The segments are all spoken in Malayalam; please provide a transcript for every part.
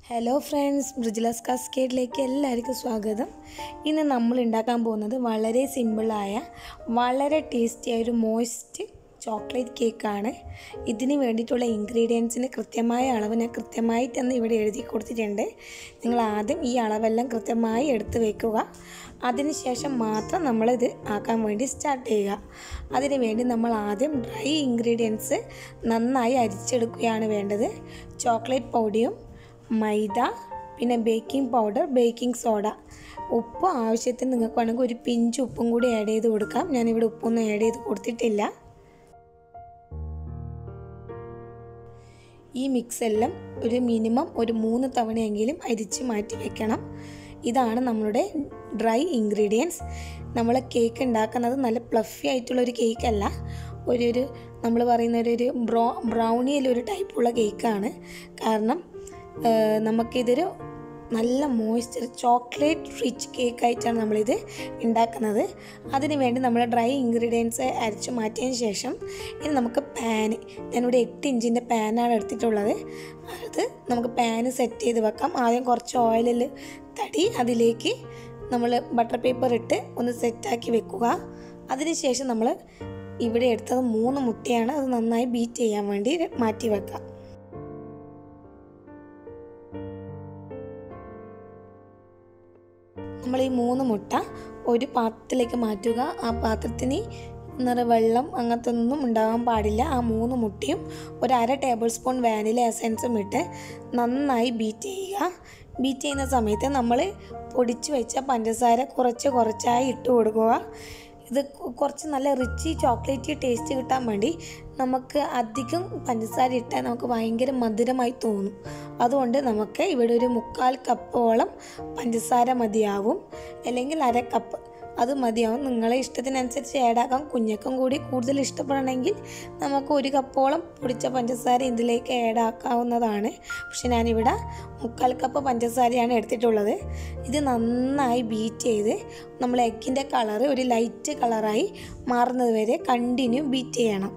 ഹലോ ഫ്രണ്ട്സ് ബ്രിജിലസ് കാസ്കേഡിലേക്ക് എല്ലാവർക്കും സ്വാഗതം ഇന്ന് നമ്മൾ ഉണ്ടാക്കാൻ പോകുന്നത് വളരെ സിമ്പിളായ വളരെ ടേസ്റ്റിയായ ഒരു മോയ്സ്റ്റ് ചോക്ലേറ്റ് കേക്കാണ് ഇതിന് വേണ്ടിയിട്ടുള്ള ഇൻഗ്രീഡിയൻസിന് കൃത്യമായ അളവ് ഞാൻ കൃത്യമായി തന്നെ ഇവിടെ എഴുതി കൊടുത്തിട്ടുണ്ട് നിങ്ങൾ ആദ്യം ഈ അളവെല്ലാം കൃത്യമായി എടുത്ത് വെക്കുക അതിനുശേഷം മാത്രം നമ്മളിത് ആക്കാൻ വേണ്ടി സ്റ്റാർട്ട് ചെയ്യുക അതിന് വേണ്ടി നമ്മൾ ആദ്യം ഡ്രൈ ഇൻഗ്രീഡിയൻസ് നന്നായി അരിച്ചെടുക്കുകയാണ് വേണ്ടത് ചോക്ലേറ്റ് പൗഡിയും മൈദ പിന്നെ ബേക്കിംഗ് പൗഡർ ബേക്കിംഗ് സോഡ ഉപ്പ് ആവശ്യത്തിന് നിങ്ങൾക്ക് വേണമെങ്കിൽ ഒരു പിഞ്ച് ഉപ്പും കൂടി ആഡ് ചെയ്ത് കൊടുക്കാം ഞാനിവിടെ ഉപ്പൊന്നും ആഡ് ചെയ്ത് കൊടുത്തിട്ടില്ല ഈ മിക്സ് എല്ലാം ഒരു മിനിമം ഒരു മൂന്ന് തവണയെങ്കിലും അരിച്ച് മാറ്റി വെക്കണം ഇതാണ് നമ്മളുടെ ഡ്രൈ ഇൻഗ്രീഡിയൻസ് നമ്മൾ കേക്ക് ഉണ്ടാക്കുന്നത് നല്ല പ്ലഫി ആയിട്ടുള്ള ഒരു കേക്കല്ല ഒരു ഒരു നമ്മൾ പറയുന്ന ഒരു ഒരു ബ്രോ ബ്രൗണിയിലൊരു ടൈപ്പുള്ള കേക്കാണ് കാരണം ഏഹ് നമുക്കിതൊരു നല്ല മോയ്സ്ചർ ചോക്ലേറ്റ് റിച്ച് കേക്കായിട്ടാണ് നമ്മളിത് ഉണ്ടാക്കുന്നത് അതിന് വേണ്ടി നമ്മൾ ഡ്രൈ ഇൻഗ്രീഡിയൻസ് അരച്ച് മാറ്റിയതിന് ശേഷം ഇനി നമുക്ക് പാന് ഞാനിവിടെ എട്ട് ഇഞ്ചിൻ്റെ പാനാണ് എടുത്തിട്ടുള്ളത് അത് നമുക്ക് പാന് സെറ്റ് ചെയ്ത് വെക്കാം ആദ്യം കുറച്ച് ഓയിലിൽ തടി അതിലേക്ക് നമ്മൾ ബട്ടർ പേപ്പർ ഇട്ട് ഒന്ന് സെറ്റാക്കി വെക്കുക അതിനുശേഷം നമ്മൾ ഇവിടെ എടുത്തത് മൂന്ന് മുട്ടയാണ് അത് നന്നായി ബീറ്റ് ചെയ്യാൻ വേണ്ടി മാറ്റി വെക്കാം നമ്മൾ ഈ മൂന്ന് മുട്ട ഒരു പാത്രത്തിലേക്ക് മാറ്റുക ആ പാത്രത്തിന് നിറ വെള്ളം അങ്ങനത്തെ ഒന്നും ഉണ്ടാകാൻ പാടില്ല ആ മൂന്ന് മുട്ടയും ഒരു അര ടേബിൾ സ്പൂൺ വാനില എസൻസും ഇട്ട് നന്നായി ബീറ്റ് ചെയ്യുക ബീറ്റ് ചെയ്യുന്ന സമയത്ത് നമ്മൾ പൊടിച്ച് വെച്ച പഞ്ചസാര കുറച്ച് കുറച്ചായി ഇട്ട് കൊടുക്കുക ഇത് കുറച്ച് നല്ല റിച്ച് ചോക്ലേറ്റ് ടേസ്റ്റ് കിട്ടാൻ വേണ്ടി നമുക്ക് അധികം പഞ്ചസാര ഇട്ടാൽ നമുക്ക് ഭയങ്കര മധുരമായി തോന്നും അതുകൊണ്ട് നമുക്ക് ഇവിടെ ഒരു മുക്കാൽ കപ്പോളം പഞ്ചസാര മതിയാവും അല്ലെങ്കിൽ അര കപ്പ് അത് മതിയാവും നിങ്ങളെ ഇഷ്ടത്തിനനുസരിച്ച് ആഡാക്കാം കുഞ്ഞക്കും കൂടി കൂടുതൽ ഇഷ്ടപ്പെടണമെങ്കിൽ നമുക്ക് ഒരു കപ്പോളം പൊടിച്ച പഞ്ചസാര ഇതിലേക്ക് ആഡാക്കാവുന്നതാണ് പക്ഷെ ഞാനിവിടെ മുക്കാൽ കപ്പ് പഞ്ചസാരയാണ് എടുത്തിട്ടുള്ളത് ഇത് നന്നായി ബീറ്റ് ചെയ്ത് നമ്മൾ എഗ്ഗിൻ്റെ കളറ് ഒരു ലൈറ്റ് കളറായി മാറുന്നത് വരെ കണ്ടിന്യൂ ബീറ്റ് ചെയ്യണം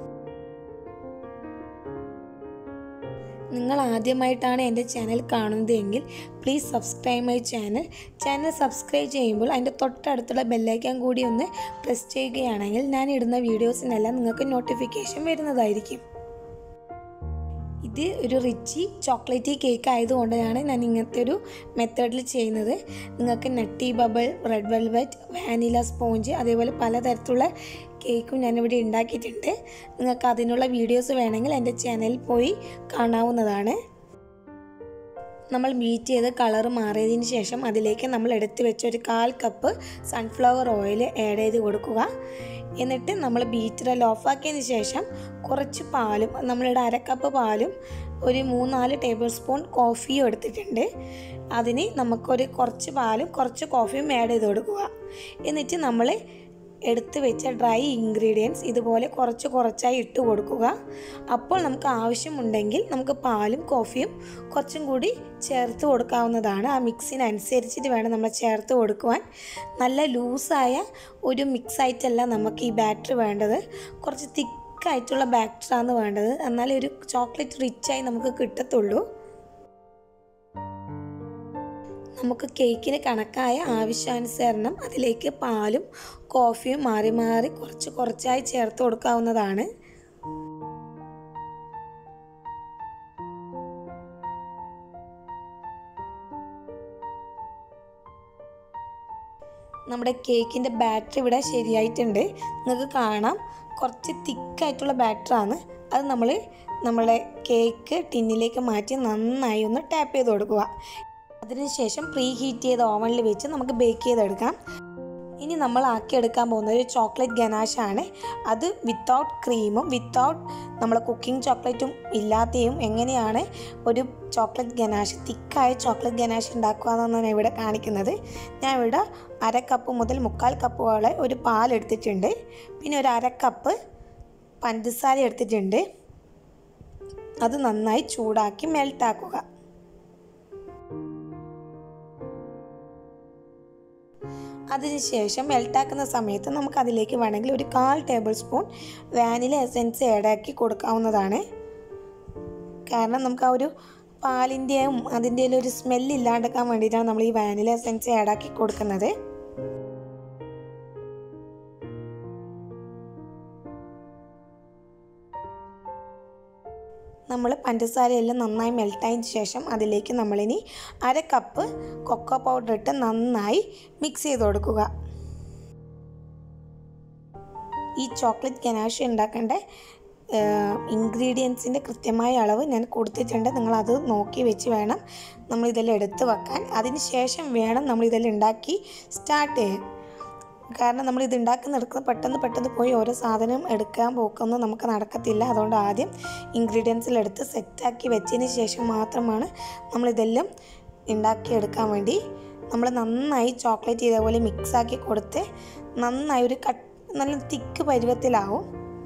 നിങ്ങൾ ആദ്യമായിട്ടാണ് എൻ്റെ ചാനൽ കാണുന്നതെങ്കിൽ please subscribe my channel channel subscribe ചെയ്യുമ്പോൾ അതിൻ്റെ തൊട്ടടുത്തുള്ള ബെല്ലൈക്കൻ കൂടി ഒന്ന് പ്രസ് ചെയ്യുകയാണെങ്കിൽ ഞാൻ ഇടുന്ന വീഡിയോസിനെല്ലാം നിങ്ങൾക്ക് നോട്ടിഫിക്കേഷൻ വരുന്നതായിരിക്കും ഇത് ഒരു റിച്ചി ചോക്ലേറ്റി കേക്ക് ആയതുകൊണ്ടാണ് ഞാൻ ഇങ്ങനത്തെ ഒരു മെത്തേഡിൽ ചെയ്യുന്നത് നിങ്ങൾക്ക് nutty bubble red velvet vanilla sponge അതേപോലെ പലതരത്തിലുള്ള കേക്കും ഞാനിവിടെ ഉണ്ടാക്കിയിട്ടുണ്ട് നിങ്ങൾക്ക് അതിനുള്ള വീഡിയോസ് വേണമെങ്കിൽ എൻ്റെ ചാനലിൽ പോയി കാണാവുന്നതാണ് നമ്മൾ ബീറ്റ് ചെയ്ത് കളർ മാറിയതിന് ശേഷം അതിലേക്ക് നമ്മൾ എടുത്ത് വെച്ച ഒരു കാൽ കപ്പ് സൺഫ്ലവർ ഓയിൽ ആഡ് ചെയ്ത് കൊടുക്കുക എന്നിട്ട് നമ്മൾ ബീറ്ററെല്ലാം ഓഫാക്കിയതിന് ശേഷം കുറച്ച് പാലും നമ്മളുടെ അരക്കപ്പ് പാലും ഒരു മൂന്നാല് ടേബിൾ സ്പൂൺ കോഫിയും എടുത്തിട്ടുണ്ട് അതിന് നമുക്കൊരു കുറച്ച് പാലും കുറച്ച് കോഫിയും ആഡ് ചെയ്ത് കൊടുക്കുക എന്നിട്ട് നമ്മൾ എടുത്ത് വെച്ച ഡ്രൈ ഇൻഗ്രീഡിയൻസ് ഇതുപോലെ കുറച്ച് കുറച്ചായി ഇട്ട് കൊടുക്കുക അപ്പോൾ നമുക്ക് ആവശ്യമുണ്ടെങ്കിൽ നമുക്ക് പാലും കോഫിയും കുറച്ചും കൂടി ചേർത്ത് കൊടുക്കാവുന്നതാണ് ആ മിക്സിനനുസരിച്ചിട്ട് വേണം നമ്മൾ ചേർത്ത് കൊടുക്കുവാൻ നല്ല ലൂസായ ഒരു മിക്സ് ആയിട്ടല്ല നമുക്ക് ഈ ബാറ്ററി വേണ്ടത് കുറച്ച് തിക്കായിട്ടുള്ള ബാറ്ററാണ് വേണ്ടത് എന്നാലേ ഒരു ചോക്ലേറ്റ് റിച്ചായി നമുക്ക് കിട്ടത്തുള്ളൂ നമുക്ക് കേക്കിന് കണക്കായ ആവശ്യാനുസരണം അതിലേക്ക് പാലും കോഫിയും മാറി മാറി കുറച്ച് കുറച്ചായി ചേർത്ത് കൊടുക്കാവുന്നതാണ് നമ്മുടെ കേക്കിൻ്റെ ബാറ്ററി ഇവിടെ ശരിയായിട്ടുണ്ട് നിങ്ങൾക്ക് കാണാം കുറച്ച് തിക്കായിട്ടുള്ള ബാറ്ററാണ് അത് നമ്മൾ നമ്മളെ കേക്ക് ടിന്നിലേക്ക് മാറ്റി നന്നായി ഒന്ന് ടാപ്പ് ചെയ്ത് കൊടുക്കുക അതിനുശേഷം പ്രീ ഹീറ്റ് ചെയ്ത ഓവനിൽ വെച്ച് നമുക്ക് ബേക്ക് ചെയ്തെടുക്കാം ഇനി നമ്മൾ ആക്കിയെടുക്കാൻ പോകുന്ന ഒരു ചോക്ലേറ്റ് ഗനാഷാണ് അത് വിത്തൗട്ട് ക്രീമും വിത്തൗട്ട് നമ്മൾ കുക്കിംഗ് ചോക്ലേറ്റും ഇല്ലാതെയും എങ്ങനെയാണ് ഒരു ചോക്ലേറ്റ് ഗനാഷ് തിക്കായ ചോക്ലേറ്റ് ഗനാഷ് ഉണ്ടാക്കുക എന്നാണ് ഞാൻ ഇവിടെ കാണിക്കുന്നത് ഞാൻ ഇവിടെ അര കപ്പ് മുതൽ മുക്കാൽ കപ്പോളം ഒരു പാൽ എടുത്തിട്ടുണ്ട് പിന്നെ ഒരു അര കപ്പ് പഞ്ചസാര എടുത്തിട്ടുണ്ട് അത് നന്നായി ചൂടാക്കി മെൽട്ടാക്കുക അതിനുശേഷം മെൽട്ടാക്കുന്ന സമയത്ത് നമുക്ക് അതിലേക്ക് വേണമെങ്കിൽ ഒരു കാൽ ടേബിൾ സ്പൂൺ വാനില എസൻസ് ആഡാക്കി കൊടുക്കാവുന്നതാണ് കാരണം നമുക്ക് ആ ഒരു പാലിൻ്റെയും അതിൻ്റെ ഒരു സ്മെല്ല് ഇല്ലാണ്ടാക്കാൻ വേണ്ടിയിട്ടാണ് നമ്മൾ ഈ വാനില എസൻസ് ആഡാക്കി കൊടുക്കുന്നത് നമ്മൾ പഞ്ചസാരയെല്ലാം നന്നായി മെൽട്ടായതിന് ശേഷം അതിലേക്ക് നമ്മളിനി അര കപ്പ് കൊക്കോ പൗഡർ ഇട്ട് നന്നായി മിക്സ് ചെയ്ത് കൊടുക്കുക ഈ ചോക്ലേറ്റ് ഗനാഷ് ഉണ്ടാക്കേണ്ട ഇൻഗ്രീഡിയൻസിൻ്റെ കൃത്യമായ അളവ് ഞാൻ കൊടുത്തിട്ടുണ്ട് നിങ്ങളത് നോക്കി വെച്ച് വേണം നമ്മളിതെല്ലാം എടുത്ത് വെക്കാൻ അതിന് ശേഷം വേണം നമ്മളിതെല്ലാം ഉണ്ടാക്കി സ്റ്റാർട്ട് ചെയ്യാൻ കാരണം നമ്മൾ ഇത് ഉണ്ടാക്കുന്ന എടുക്കുന്ന പെട്ടെന്ന് പെട്ടെന്ന് പോയി ഓരോ സാധനം എടുക്കാൻ പോക്കൊന്നും നമുക്ക് നടക്കത്തില്ല അതുകൊണ്ട് ആദ്യം ഇൻഗ്രീഡിയൻസിൽ എടുത്ത് സെറ്റാക്കി വെച്ചതിന് ശേഷം മാത്രമാണ് നമ്മളിതെല്ലാം ഉണ്ടാക്കിയെടുക്കാൻ വേണ്ടി നമ്മൾ നന്നായി ചോക്ലേറ്റ് ഇതേപോലെ മിക്സാക്കി കൊടുത്ത് നന്നായി ഒരു കട്ട് നല്ല തിക്ക് പരുവത്തിലാവും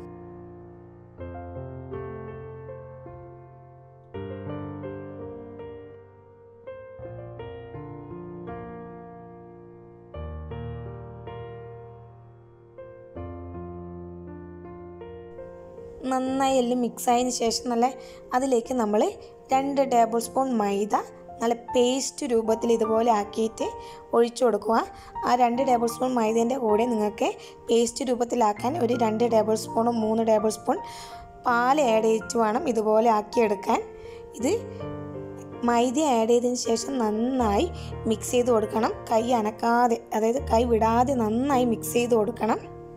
നന്നായി എല്ലാം മിക്സ് ആയതിന് ശേഷം നല്ല അതിലേക്ക് നമ്മൾ രണ്ട് ടേബിൾ സ്പൂൺ മൈദ നല്ല പേസ്റ്റ് രൂപത്തിൽ ഇതുപോലെ ആക്കിയിട്ട് ഒഴിച്ചു കൊടുക്കുക ആ രണ്ട് ടേബിൾ സ്പൂൺ മൈദേൻ്റെ കൂടെ നിങ്ങൾക്ക് പേസ്റ്റ് രൂപത്തിലാക്കാൻ ഒരു രണ്ട് ടേബിൾ സ്പൂണും മൂന്ന് ടേബിൾ സ്പൂൺ പാൽ ആഡ് ചെയ്തിട്ട് വേണം ഇതുപോലെ ആക്കിയെടുക്കാൻ ഇത് മൈദ ആഡ് ചെയ്തതിന് ശേഷം നന്നായി മിക്സ് ചെയ്ത് കൊടുക്കണം കൈ അനക്കാതെ അതായത് കൈ വിടാതെ നന്നായി മിക്സ് ചെയ്ത് കൊടുക്കണം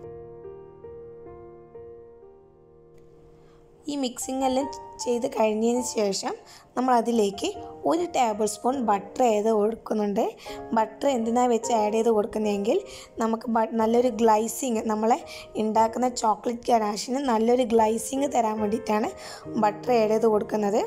ഈ മിക്സിംഗ് എല്ലാം ചെയ്ത് കഴിഞ്ഞതിന് ശേഷം നമ്മൾ അതിലേക്ക് ഒരു ടേബിൾ സ്പൂൺ ബട്ടർ ചെയ്ത് കൊടുക്കുന്നുണ്ട് ബട്ടർ എന്തിനാണ് വെച്ച് ആഡ് ചെയ്ത് കൊടുക്കുന്നതെങ്കിൽ നമുക്ക് ബ നല്ലൊരു ഗ്ലൈസിങ് നമ്മളെ ഉണ്ടാക്കുന്ന ചോക്ലേറ്റ് ഗനാഷിന് നല്ലൊരു ഗ്ലൈസിങ് തരാൻ വേണ്ടിയിട്ടാണ് ബട്ടർ ആഡ് ചെയ്ത് കൊടുക്കുന്നത്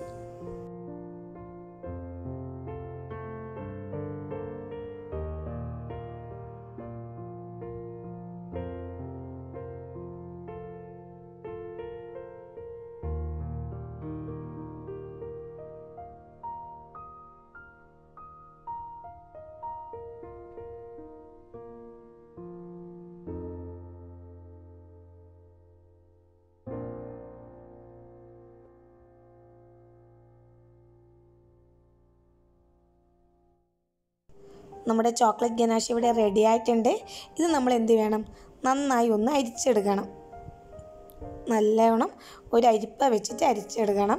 നമ്മുടെ ചോക്ലേറ്റ് ഗനാഷ് ഇവിടെ റെഡി ആയിട്ടുണ്ട് ഇത് നമ്മൾ എന്ത് വേണം നന്നായി ഒന്ന് അരിച്ചെടുക്കണം നല്ലവണ്ണം ഒരു അരിപ്പ വെച്ചിട്ട് അരിച്ചെടുക്കണം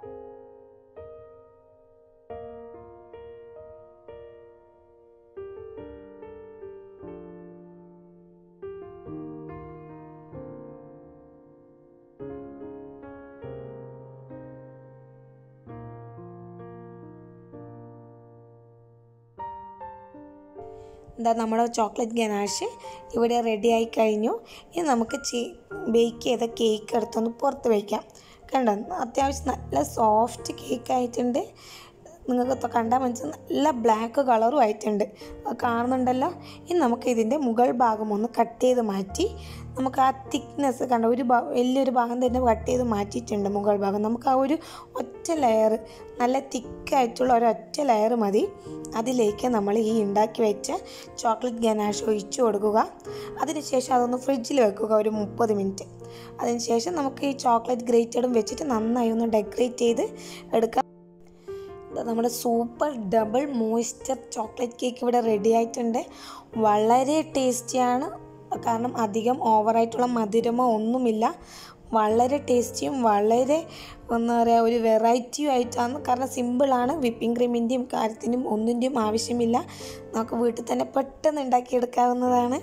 എന്താ നമ്മുടെ ചോക്ലേറ്റ് ഗനാഷ് ഇവിടെ റെഡി ആയി കഴിഞ്ഞു ഇനി നമുക്ക് ബേക്ക് ചെയ്ത കേക്ക് എടുത്തൊന്ന് പുറത്ത് വയ്ക്കാം കണ്ടോ അത്യാവശ്യം നല്ല സോഫ്റ്റ് കേക്ക് ആയിട്ടുണ്ട് നിങ്ങൾക്ക് കണ്ടാൽ മനസ്സിൽ നല്ല ബ്ലാക്ക് കളറും ആയിട്ടുണ്ട് അത് കാണുന്നുണ്ടല്ലോ ഇനി നമുക്ക് ഇതിൻ്റെ മുകൾ ഭാഗം ഒന്ന് കട്ട് ചെയ്ത് മാറ്റി നമുക്ക് ആ തിക്നെസ് കണ്ട ഒരു ഭാ വലിയൊരു ഭാഗം തന്നെ കട്ട് ചെയ്ത് മാറ്റിയിട്ടുണ്ട് മുകൾ ഭാഗം നമുക്ക് ആ ഒരു ഒറ്റ ലെയർ നല്ല തിക്കായിട്ടുള്ള ഒരു ഒറ്റ ലെയർ മതി അതിലേക്ക് നമ്മൾ ഈ ഉണ്ടാക്കി വെച്ച ചോക്ലേറ്റ് ഗനാഷ് ഒഴിച്ചു കൊടുക്കുക അതിനുശേഷം അതൊന്ന് ഫ്രിഡ്ജിൽ വെക്കുക ഒരു മുപ്പത് മിനിറ്റ് അതിനുശേഷം നമുക്ക് ഈ ചോക്ലേറ്റ് ഗ്രേറ്റഡും വെച്ചിട്ട് നന്നായി ഒന്ന് ഡെക്കറേറ്റ് ചെയ്ത് എടുക്കാം നമ്മുടെ super double moisture chocolate cake ഇവിടെ റെഡി ആയിട്ടുണ്ട് വളരെ ടേസ്റ്റിയാണ് കാരണം അധികം ഓവറായിട്ടുള്ള മധുരമോ ഒന്നുമില്ല വളരെ ടേസ്റ്റിയും വളരെ എന്താ പറയുക ഒരു വെറൈറ്റിയും ആയിട്ടാണ് കാരണം സിമ്പിളാണ് വിപ്പിംഗ് ക്രീമിൻ്റെയും കാര്യത്തിനും ഒന്നിൻ്റെയും ആവശ്യമില്ല നമുക്ക് വീട്ടിൽ തന്നെ പെട്ടെന്ന് ഉണ്ടാക്കിയെടുക്കാവുന്നതാണ്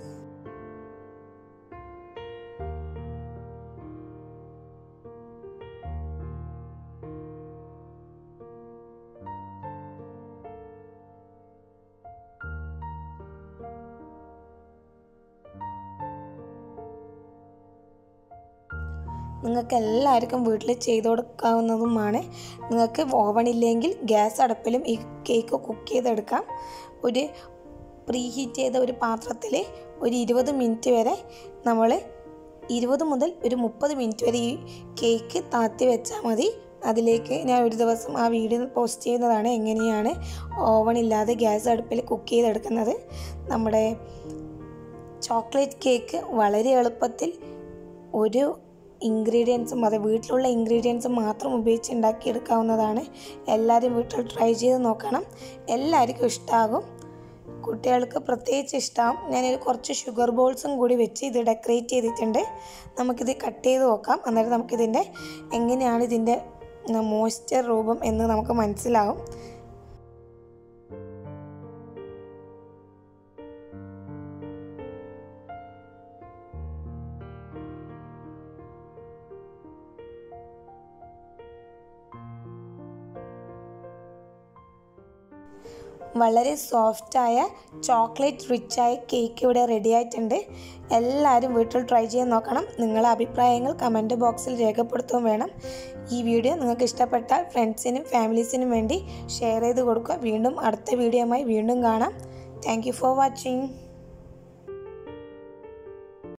നിങ്ങൾക്ക് എല്ലാവർക്കും വീട്ടിൽ ചെയ്ത് കൊടുക്കാവുന്നതുമാണ് നിങ്ങൾക്ക് ഓവൺ ഇല്ലെങ്കിൽ ഗ്യാസ് അടുപ്പിലും ഈ കേക്ക് കുക്ക് ചെയ്തെടുക്കാം ഒരു പ്രീ ഹീറ്റ് ചെയ്ത ഒരു പാത്രത്തിൽ ഒരു ഇരുപത് മിനിറ്റ് വരെ നമ്മൾ ഇരുപത് മുതൽ ഒരു മുപ്പത് മിനിറ്റ് വരെ ഈ കേക്ക് താത്തി വെച്ചാൽ മതി അതിലേക്ക് ഞാൻ ഒരു ദിവസം ആ വീഡിയോ പോസ്റ്റ് ചെയ്യുന്നതാണ് എങ്ങനെയാണ് ഓവൺ ഇല്ലാതെ ഗ്യാസ് അടുപ്പിൽ കുക്ക് ചെയ്തെടുക്കുന്നത് നമ്മുടെ ചോക്ലേറ്റ് കേക്ക് വളരെ എളുപ്പത്തിൽ ഒരു ഇൻഗ്രീഡിയൻസും അതെ വീട്ടിലുള്ള ഇൻഗ്രീഡിയൻസും മാത്രം ഉപയോഗിച്ച് ഉണ്ടാക്കിയെടുക്കാവുന്നതാണ് എല്ലാവരും വീട്ടിൽ ട്രൈ ചെയ്ത് നോക്കണം എല്ലാവർക്കും ഇഷ്ടമാകും കുട്ടികൾക്ക് പ്രത്യേകിച്ച് ഇഷ്ടമാവും ഞാനൊരു കുറച്ച് ഷുഗർ ബോൾസും കൂടി വെച്ച് ഇത് ഡെക്കറേറ്റ് ചെയ്തിട്ടുണ്ട് നമുക്കിത് കട്ട് ചെയ്ത് നോക്കാം അന്നേരം നമുക്കിതിൻ്റെ എങ്ങനെയാണ് ഇതിൻ്റെ മോയ്സ്ചർ രൂപം എന്ന് നമുക്ക് മനസ്സിലാവും വളരെ സോഫ്റ്റായ ചോക്ലേറ്റ് റിച്ചായ കേക്ക് ഇവിടെ റെഡി ആയിട്ടുണ്ട് എല്ലാവരും വീട്ടിൽ ട്രൈ ചെയ്ത് നോക്കണം നിങ്ങളുടെ അഭിപ്രായങ്ങൾ കമൻറ്റ് ബോക്സിൽ രേഖപ്പെടുത്തുകയും വേണം ഈ വീഡിയോ നിങ്ങൾക്ക് ഇഷ്ടപ്പെട്ടാൽ ഫ്രണ്ട്സിനും ഫാമിലീസിനും വേണ്ടി ഷെയർ ചെയ്ത് കൊടുക്കുക വീണ്ടും അടുത്ത വീഡിയോയുമായി വീണ്ടും കാണാം താങ്ക് ഫോർ വാച്ചിങ്